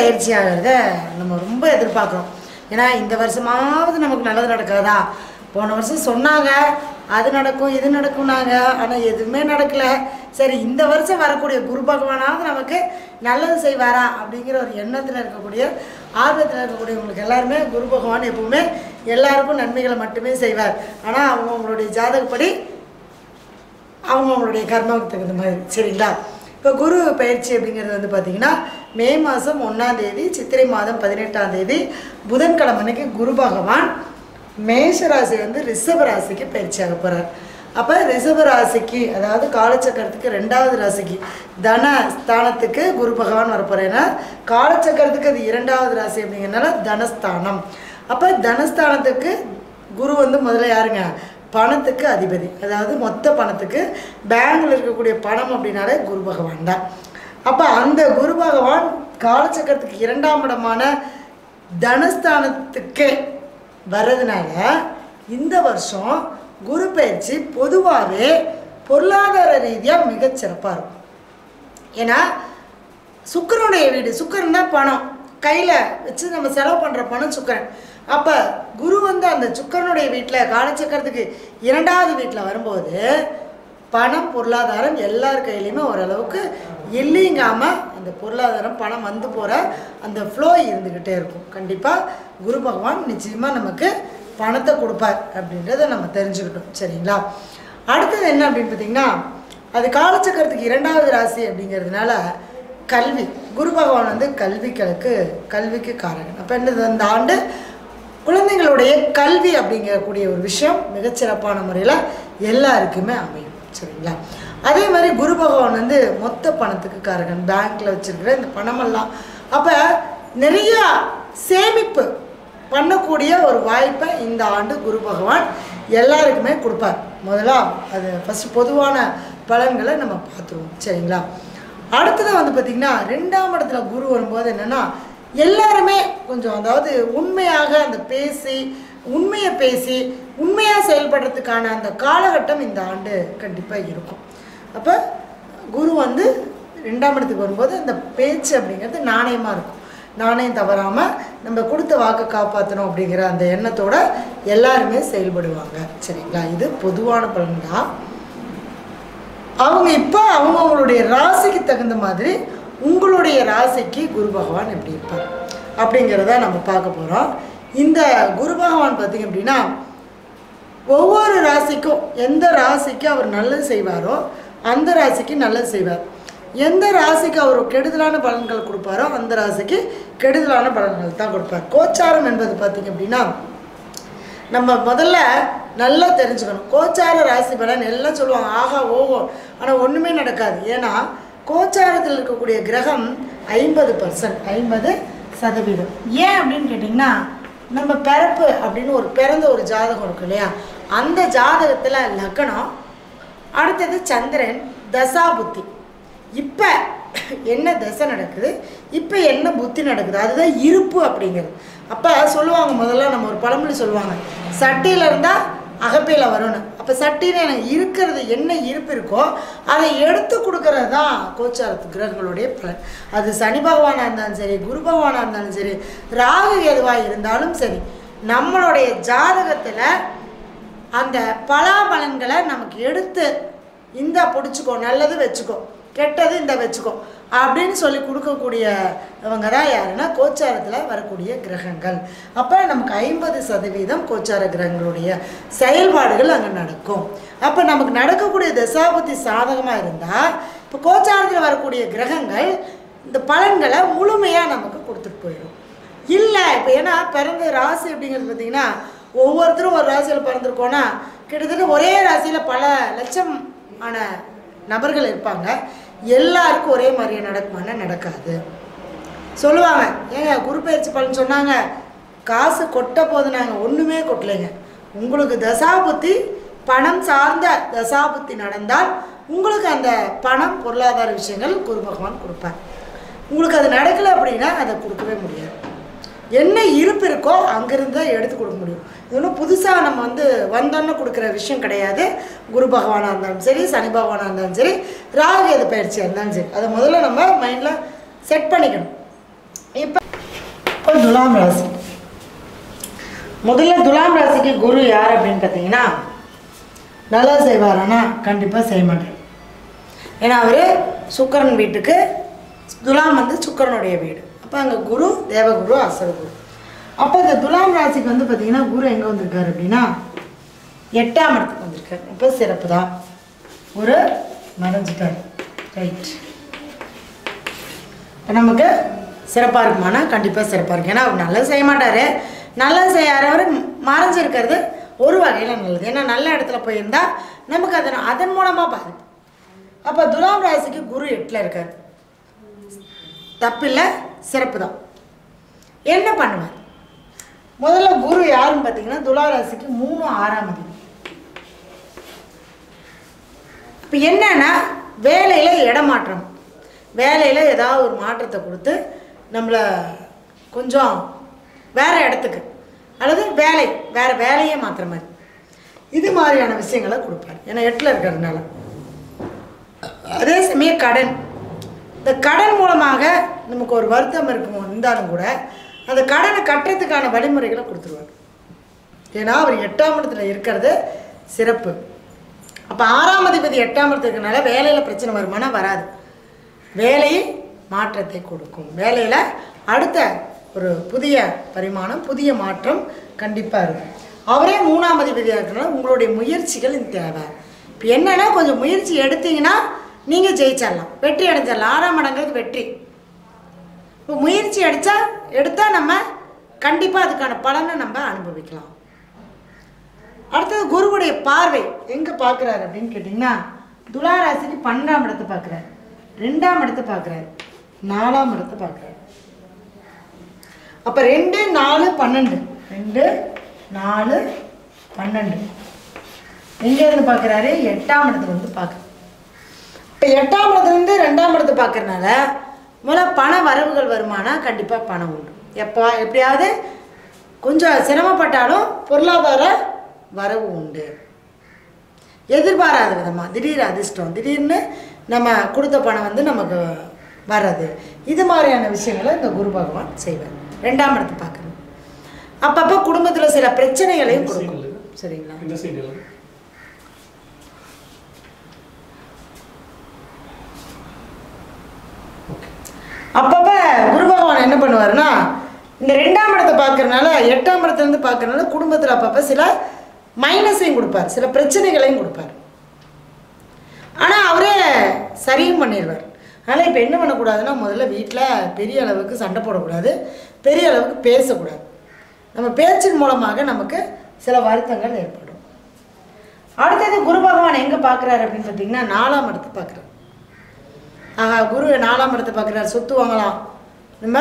பயிற்சி ஆகிறத நம்ம ரொம்ப எதிர்பார்க்குறோம் ஏன்னா இந்த வருஷமாவது நமக்கு நல்லது நடக்காதா போன வருஷம் சொன்னாங்க அது நடக்கும் இது நடக்கும்னாங்க ஆனால் எதுவுமே நடக்கல சரி இந்த வருஷம் வரக்கூடிய குரு பகவானாவது நமக்கு நல்லது செய்வாரா அப்படிங்கிற ஒரு எண்ணத்தில் இருக்கக்கூடிய ஆர்வத்தில் இருக்கக்கூடியவங்களுக்கு எல்லாருமே குரு பகவான் எப்பவுமே எல்லாருக்கும் நன்மைகளை மட்டுமே செய்வார் ஆனால் அவங்க அவங்களுடைய ஜாதகப்படி அவங்கவுங்களுடைய கர்மாவுக்கு தகுந்த மாதிரி சரிங்களா இப்போ குரு பயிற்சி அப்படிங்கிறது வந்து பார்த்திங்கன்னா மே மாதம் ஒன்றாம் தேதி சித்திரை மாதம் பதினெட்டாம் தேதி புதன்கிழமை அன்னைக்கு குரு பகவான் மேஷ ராசி வந்து ரிஷப ராசிக்கு பயிற்சியாக போகிறார் அப்போ ரிஷப ராசிக்கு அதாவது காலச்சக்கரத்துக்கு ரெண்டாவது ராசிக்கு தன ஸ்தானத்துக்கு குரு பகவான் வரப்போகிறார் ஏன்னா காலச்சக்கரத்துக்கு அது இரண்டாவது ராசி அப்படிங்கிறனால தனஸ்தானம் அப்போ தனஸ்தானத்துக்கு குரு வந்து முதல்ல யாருங்க பணத்துக்கு அதிபதி அதாவது மொத்த பணத்துக்கு பேங்கில் இருக்கக்கூடிய பணம் அப்படின்னாலே குரு பகவான் தான் அப்போ அந்த குரு பகவான் காலச்சக்கரத்துக்கு இரண்டாம் இடமான தனஸ்தானத்துக்கு வர்றதுனால இந்த வருஷம் குரு பயிற்சி பொதுவாகவே பொருளாதார ரீதியாக மிகச்சிறப்பாக இருக்கும் ஏன்னா சுக்கரனுடைய வீடு சுக்கரன் தான் பணம் கையில் வச்சு நம்ம செலவு பண்ணுற பணம் சுக்கரன் அப்போ குரு வந்து அந்த சுக்கரனுடைய வீட்டில் காலச்சக்கரத்துக்கு இரண்டாவது வீட்டில் வரும்போது பணம் பொருளாதாரம் எல்லார் கையிலையுமே ஓரளவுக்கு இல்லைங்காமல் அந்த பொருளாதாரம் பணம் வந்து போகிற அந்த ஃப்ளோ இருந்துக்கிட்டே இருக்கும் கண்டிப்பாக குரு பகவான் நிச்சயமாக நமக்கு பணத்தை கொடுப்பார் அப்படின்றத நம்ம தெரிஞ்சுக்கிட்டோம் சரிங்களா அடுத்தது என்ன அப்படின்னு பார்த்தீங்கன்னா அது காலச்சக்கரத்துக்கு இரண்டாவது ராசி அப்படிங்கிறதுனால கல்வி குரு பகவான் வந்து கல்விகளுக்கு கல்விக்கு காரகன் அப்போ என்னது அந்த ஆண்டு குழந்தைங்களுடைய கல்வி அப்படிங்கக்கூடிய ஒரு விஷயம் மிகச்சிறப்பான முறையில் எல்லாருக்குமே அமையும் சரிங்களா அதே மாதிரி குரு பகவான் வந்து மொத்த பணத்துக்கு காரகன் பேங்க்கில் வச்சிருக்கிற இந்த பணமெல்லாம் அப்போ நிறையா சேமிப்பு பண்ணக்கூடிய ஒரு வாய்ப்பை இந்த ஆண்டு குரு பகவான் எல்லாருக்குமே கொடுப்பார் முதல்ல அது ஃபஸ்ட்டு பொதுவான பலன்களை நம்ம பார்த்துருவோம் சரிங்களா அடுத்தது வந்து பார்த்திங்கன்னா ரெண்டாம் இடத்துல குரு வரும்போது என்னென்னா எல்லாருமே கொஞ்சம் அதாவது உண்மையாக அந்த பேசி உண்மையை பேசி உண்மையாக செயல்படுறதுக்கான அந்த காலகட்டம் இந்த ஆண்டு கண்டிப்பாக இருக்கும் அப்போ குரு வந்து ரெண்டாம் இடத்துக்கு வரும்போது அந்த பேச்சு அப்படிங்கிறது நாணயமாக இருக்கும் நாணயம் தவறாமல் நம்ம கொடுத்த வாக்கை காப்பாற்றணும் அப்படிங்கிற அந்த எண்ணத்தோட எல்லாருமே செயல்படுவாங்க சரிங்களா இது பொதுவான பலன் தான் அவங்க இப்போ அவங்கவுங்களுடைய ராசிக்கு தகுந்த மாதிரி உங்களுடைய ராசிக்கு குரு பகவான் எப்படி இருப்பார் அப்படிங்கிறத நம்ம பார்க்க போகிறோம் இந்த குரு பகவான் பார்த்திங்க அப்படின்னா ஒவ்வொரு ராசிக்கும் எந்த ராசிக்கு அவர் நல்லது செய்வாரோ அந்த ராசிக்கு நல்லது செய்வார் எந்த ராசிக்கு அவர் கெடுதலான பலன்கள் கொடுப்பாரோ அந்த ராசிக்கு கெடுதலான பலன்கள் தான் கொடுப்பார் கோச்சாரம் என்பது பார்த்திங்க அப்படின்னா நம்ம முதல்ல நல்லா தெரிஞ்சுக்கணும் கோச்சார ராசி பலன் எல்லாம் சொல்லுவாங்க ஆஹா ஓஹோ ஆனால் ஒன்றுமே நடக்காது ஏன்னா கோச்சாரத்தில் இருக்கக்கூடிய கிரகம் ஐம்பது பர்சன்ட் ஐம்பது சதவீதம் ஏன் அப்படின்னு கேட்டிங்கன்னா நம்ம பிறப்பு அப்படின்னு ஒரு பிறந்த ஒரு ஜாதகம் இருக்கு இல்லையா அந்த ஜாதகத்தில் லக்னம் அடுத்தது சந்திரன் தசா புத்தி இப்போ என்ன தசை நடக்குது இப்போ என்ன புத்தி நடக்குது அதுதான் இருப்பு அப்படிங்கிறது அப்போ சொல்லுவாங்க முதல்ல நம்ம ஒரு பழமொழி சொல்லுவாங்க சட்டியில் இருந்தால் அகப்பையில் வரணும் அப்போ சட்டியில் எனக்கு இருக்கிறது என்ன இருப்பு இருக்கோ அதை எடுத்து கொடுக்கறது தான் கோச்சாரத்து கிரகங்களுடைய பலன் அது சனி பகவானாக இருந்தாலும் சரி குரு பகவானாக இருந்தாலும் சரி ராகு எதுவாக இருந்தாலும் சரி நம்மளுடைய ஜாதகத்தில் அந்த பலாபலன்களை நமக்கு எடுத்து இந்தா பிடிச்சிக்கோ நல்லது வச்சுக்கோ கெட்டது இந்த வச்சுக்கோ அப்படின்னு சொல்லி கொடுக்கக்கூடியவங்க தான் யாருன்னா கோச்சாரத்தில் வரக்கூடிய கிரகங்கள் அப்போ நமக்கு ஐம்பது சதவீதம் கோச்சார கிரகங்களுடைய செயல்பாடுகள் அங்கே நடக்கும் அப்போ நமக்கு நடக்கக்கூடிய தசாபுத்தி சாதகமாக இருந்தால் இப்போ கோச்சாரத்தில் வரக்கூடிய கிரகங்கள் இந்த பலன்களை முழுமையாக நமக்கு கொடுத்துட்டு போயிடும் இல்லை இப்போ ஏன்னா பிறந்த ராசி அப்படிங்கிறது பார்த்தீங்கன்னா ஒவ்வொருத்தரும் ஒரு ராசியில் பிறந்திருக்கோன்னா கிட்டத்தட்ட ஒரே ராசியில் பல லட்சம் ஆன நபர்கள் இருப்பாங்க எல்லாருக்கும் ஒரே மாதிரியே நடக்குமானா நடக்காது சொல்லுவாங்க ஏங்க குரு பயிற்சி பலன் சொன்னாங்க காசு கொட்ட போது நாங்கள் ஒன்றுமே கொட்டலைங்க உங்களுக்கு தசாபுத்தி பணம் சார்ந்த தசாபுத்தி நடந்தால் உங்களுக்கு அந்த பணம் பொருளாதார விஷயங்கள் குரு பகவான் கொடுப்பார் உங்களுக்கு அது நடக்கலை அப்படின்னா அதை கொடுக்கவே முடியாது என்ன இருப்பு இருக்கோ அங்கேருந்து தான் எடுத்து கொடுக்க முடியும் இது ஒன்றும் புதுசாக நம்ம வந்து வந்தோன்னு கொடுக்குற விஷயம் கிடையாது குரு பகவானாக இருந்தாலும் சரி சனி பகவானாக இருந்தாலும் சரி ராகு எது பயிற்சியாக இருந்தாலும் சரி அதை முதல்ல நம்ம மைண்டில் செட் பண்ணிக்கணும் இப்போ துலாம் ராசி முதல்ல துலாம் ராசிக்கு குரு யார் அப்படின்னு பார்த்தீங்கன்னா நல்லா செய்வார் ஆனால் கண்டிப்பாக செய்ய மாட்டார் ஏன்னா அவர் சுக்கரன் வீட்டுக்கு துலாம் வந்து சுக்கரனுடைய வீடு அப்போ அங்கே குரு தேவகுரு அசரகுரு அப்போ இந்த துலாம் ராசிக்கு வந்து பார்த்தீங்கன்னா குரு எங்கே வந்திருக்காரு அப்படின்னா எட்டாம் இடத்துக்கு வந்திருக்காரு இப்போ சிறப்பு தான் குரு மறைஞ்சிட்டார் ரைட் இப்போ நமக்கு சிறப்பாக இருக்குமானா கண்டிப்பாக சிறப்பாக இருக்கும் ஏன்னா அவர் நல்லது செய்ய மாட்டார் நல்லது செய்யாதவர் மறைஞ்சிருக்கிறது ஒரு வகையில் நல்லது ஏன்னா நல்ல இடத்துல போயிருந்தா நமக்கு அதன் அதன் மூலமாக பாதிப்பு அப்போ துலாம் ராசிக்கு குரு எட்டில் இருக்கார் தப்பில்லை சிறப்பு தான் என்ன பண்ணுவார் முதல்ல குரு யாருன்னு பார்த்தீங்கன்னா துலா ராசிக்கு மூணு ஆறாம் அதிபதி இப்போ என்னன்னா வேலையில் இடமாற்றம் வேலையில் ஏதாவது ஒரு மாற்றத்தை கொடுத்து நம்மளை கொஞ்சம் வேறு இடத்துக்கு அல்லது வேலை வேறு வேலையே மாற்றுற மாதிரி இது மாதிரியான விஷயங்களை கொடுப்பார் ஏன்னா எட்டில் இருக்கிறதுனால அதே சமயம் கடன் இந்த கடன் மூலமாக நமக்கு ஒரு வருத்தம் இருக்கும் இருந்தாலும் கூட அந்த கடனை கட்டுறதுக்கான வழிமுறைகளை கொடுத்துருவார் ஏன்னா அவர் எட்டாம் இடத்துல இருக்கிறது சிறப்பு அப்போ ஆறாம் அதிபதி எட்டாம் இடத்துல இருக்கனால வேலையில் பிரச்சனை வருமானா வராது வேலை மாற்றத்தை கொடுக்கும் வேலையில் அடுத்த ஒரு புதிய பரிமாணம் புதிய மாற்றம் கண்டிப்பாக இருக்கும் அவரே மூணாம் அதிபதியாக இருக்கிறனால உங்களுடைய முயற்சிகள் இந்த தேவை இப்போ என்னென்னா கொஞ்சம் முயற்சி எடுத்தீங்கன்னா நீங்கள் ஜெயிச்சிடலாம் வெற்றி அடைஞ்சிடலாம் ஆறாம் இடங்கிறது வெற்றி இப்போ முயற்சி அடித்தா எடுத்தால் நம்ம கண்டிப்பாக அதுக்கான பலனை நம்ம அனுபவிக்கலாம் அடுத்தது குருவுடைய பார்வை எங்கே பார்க்குறாரு அப்படின்னு கேட்டிங்கன்னா துலா ராசிக்கு பன்னெண்டாம் இடத்தை பார்க்குறாரு ரெண்டாம் இடத்தை பார்க்குறாரு நாலாம் இடத்தை பார்க்குறாரு அப்போ ரெண்டு நாலு பன்னெண்டு ரெண்டு நாலு பன்னெண்டு எங்கேருந்து பார்க்குறாரு எட்டாம் இடத்துல வந்து பார்க்குறாரு இப்போ எட்டாம் இடத்துலேருந்து ரெண்டாம் இடத்தை பார்க்கறனால முதல்ல பண வரவுகள் வருமானா கண்டிப்பாக பணம் உண்டு எப்போ எப்படியாவது கொஞ்சம் சிரமப்பட்டாலும் பொருளாதார வரவு உண்டு எதிர்பாராத விதமாக திடீர் அதிர்ஷ்டம் திடீர்னு நம்ம கொடுத்த பணம் வந்து நமக்கு வர்றது இது மாதிரியான விஷயங்களை இந்த குரு பகவான் செய்வார் ரெண்டாம் இடத்தை பார்க்கணும் அப்பப்போ குடும்பத்தில் சில பிரச்சனைகளையும் கொடுக்கும் சரிங்களா இந்த சைடு அப்பப்போ குரு பகவான் என்ன பண்ணுவாருன்னா இந்த ரெண்டாம் இடத்தை பார்க்கறனால எட்டாம் இடத்துலேருந்து பார்க்கறனால குடும்பத்தில் அப்பப்போ சில மைனஸையும் கொடுப்பார் சில பிரச்சனைகளையும் கொடுப்பார் ஆனால் அவரே சரியும் பண்ணிடுவார் அதனால் இப்போ என்ன பண்ணக்கூடாதுன்னா முதல்ல வீட்டில் பெரிய அளவுக்கு சண்டை போடக்கூடாது பெரிய அளவுக்கு பேசக்கூடாது நம்ம பேச்சின் மூலமாக நமக்கு சில வருத்தங்கள் ஏற்படும் அடுத்தது குரு பகவான் எங்கே பார்க்குறாரு அப்படின்னு பார்த்தீங்கன்னா நாலாம் இடத்தை பார்க்குறாரு ஆஹா குரு நாலாம் இடத்தை பார்க்குறாரு சொத்து வாங்கலாம் நம்ம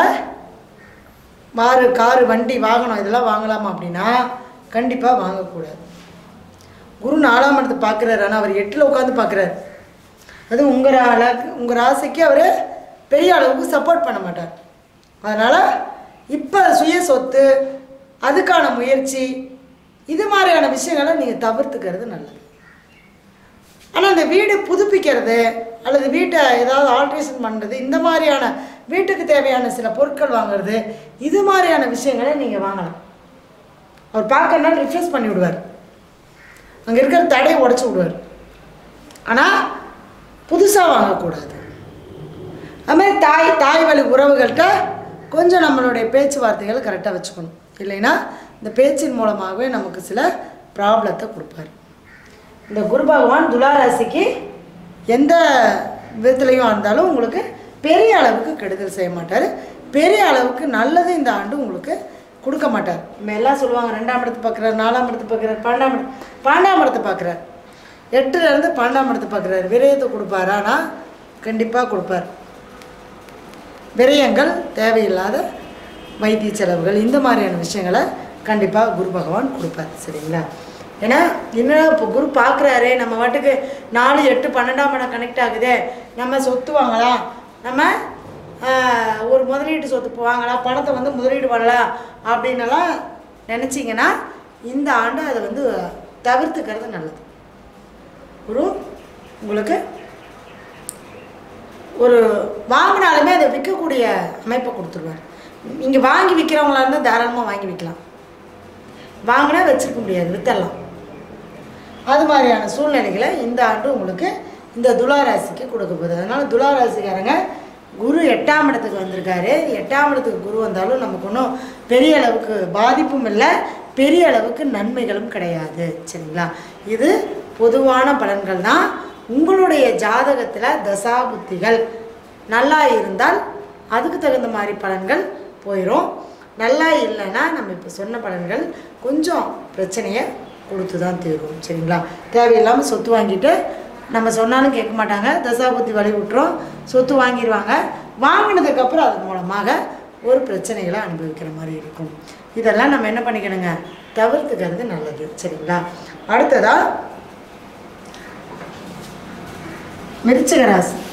மாறு காரு வண்டி வாகனம் இதெல்லாம் வாங்கலாமா அப்படின்னா கண்டிப்பாக வாங்கக்கூடாது குரு நாலாம் இடத்தை பார்க்குறாரு ஆனால் அவர் எட்டில் உட்காந்து பார்க்குறாரு அது உங்கள் அளவுக்கு உங்கள் ராசிக்கு அவர் பெரிய அளவுக்கு சப்போர்ட் பண்ண மாட்டார் அதனால் இப்போ சுய சொத்து அதுக்கான முயற்சி இது மாதிரியான விஷயங்களை நீங்கள் தவிர்த்துக்கிறது நல்லது ஆனால் இந்த வீடு புதுப்பிக்கிறது அல்லது வீட்டை ஏதாவது ஆல்ட்ரேஷன் பண்ணுறது இந்த மாதிரியான வீட்டுக்கு தேவையான சில பொருட்கள் வாங்குறது இது மாதிரியான விஷயங்களை நீங்கள் வாங்கலாம் அவர் பார்க்கறனா ரிஃப்ரெஷ் பண்ணி விடுவார் அங்கே இருக்கிற தடையை உடச்சி விடுவார் ஆனால் புதுசாக வாங்கக்கூடாது அதுமாதிரி தாய் தாய் வழி உறவுகள்கிட்ட கொஞ்சம் நம்மளுடைய பேச்சுவார்த்தைகளை கரெக்டாக வச்சுக்கணும் இல்லைன்னா இந்த பேச்சின் மூலமாகவே நமக்கு சில ப்ராப்ளத்தை கொடுப்பாரு இந்த குரு பகவான் துலா ராசிக்கு எந்த விதத்துலையும் இருந்தாலும் உங்களுக்கு பெரிய அளவுக்கு கெடுதல் செய்ய மாட்டார் பெரிய அளவுக்கு நல்லது இந்த ஆண்டு உங்களுக்கு கொடுக்க மாட்டார் நம்ம எல்லாம் சொல்லுவாங்க ரெண்டாம் இடத்தை பார்க்குறாரு நாலாம் இடத்தை பார்க்குறாரு பன்னெண்டாம் இடம் பன்னெண்டாம் இடத்தை பார்க்குறாரு எட்டுலேருந்து பன்னெண்டாம் இடத்தை பார்க்குறாரு விரயத்தை கொடுப்பார் ஆனால் கண்டிப்பாக கொடுப்பார் விரயங்கள் தேவையில்லாத வைத்திய செலவுகள் இந்த மாதிரியான விஷயங்களை கண்டிப்பாக குரு பகவான் கொடுப்பார் சரிங்களா ஏன்னா என்ன இப்போ குரு பார்க்குறாரு நம்ம வாட்டுக்கு நாலு எட்டு பன்னெண்டாம் இடம் கனெக்ட் ஆகுதே நம்ம சொத்து வாங்கலாம் நம்ம ஆஹ், ஒரு முதலீட்டு சொத்து இப்போ வாங்கலாம் பணத்தை வந்து முதலீடு பண்ணலாம் அப்படின்னலாம் நினச்சிங்கன்னா இந்த ஆண்டு அதை வந்து தவிர்த்துக்கிறது நல்லது குரு உங்களுக்கு ஒரு வாங்கினாலுமே அதை விற்கக்கூடிய அமைப்பை கொடுத்துருவார் நீங்கள் வாங்கி விற்கிறவங்களா இருந்தால் தாராளமாக வாங்கி விற்கலாம் வாங்கினா வச்சுருக்க முடியாது வித்தரலாம் அது மாதிரியான சூழ்நிலைகளை இந்த ஆண்டு உங்களுக்கு இந்த துளாராசிக்கு கொடுக்க போகுது அதனால் துளாராசிக்காரங்க குரு எட்டாம் இடத்துக்கு வந்திருக்காரு எட்டாம் இடத்துக்கு குரு வந்தாலும் நமக்கு ஒன்றும் பெரிய அளவுக்கு பாதிப்பும் இல்லை பெரிய அளவுக்கு நன்மைகளும் கிடையாது சரிங்களா இது பொதுவான பலன்கள் தான் உங்களுடைய ஜாதகத்தில் தசாபுத்திகள் நல்லா இருந்தால் அதுக்கு தகுந்த மாதிரி பலன்கள் போயிடும் நல்லா இல்லைன்னா நம்ம இப்போ சொன்ன பலன்கள் கொஞ்சம் பிரச்சனையை கொடுத்து தான் தீரும் சரிங்களா தேவையில்லாமல் சொத்து வாங்கிட்டு நம்ம சொன்னாலும் கேட்க மாட்டாங்க தசாபுத்தி வழி விட்டுரும் சொத்து வாங்கிடுவாங்க வாங்கினதுக்கப்புறம் அது மூலமாக ஒரு பிரச்சனைகளை அனுபவிக்கிற மாதிரி இருக்கும் இதெல்லாம் நம்ம என்ன பண்ணிக்கணுங்க தவிர்த்துக்கிறது நல்லது சரிங்களா அடுத்ததாக விருச்சிக ராசி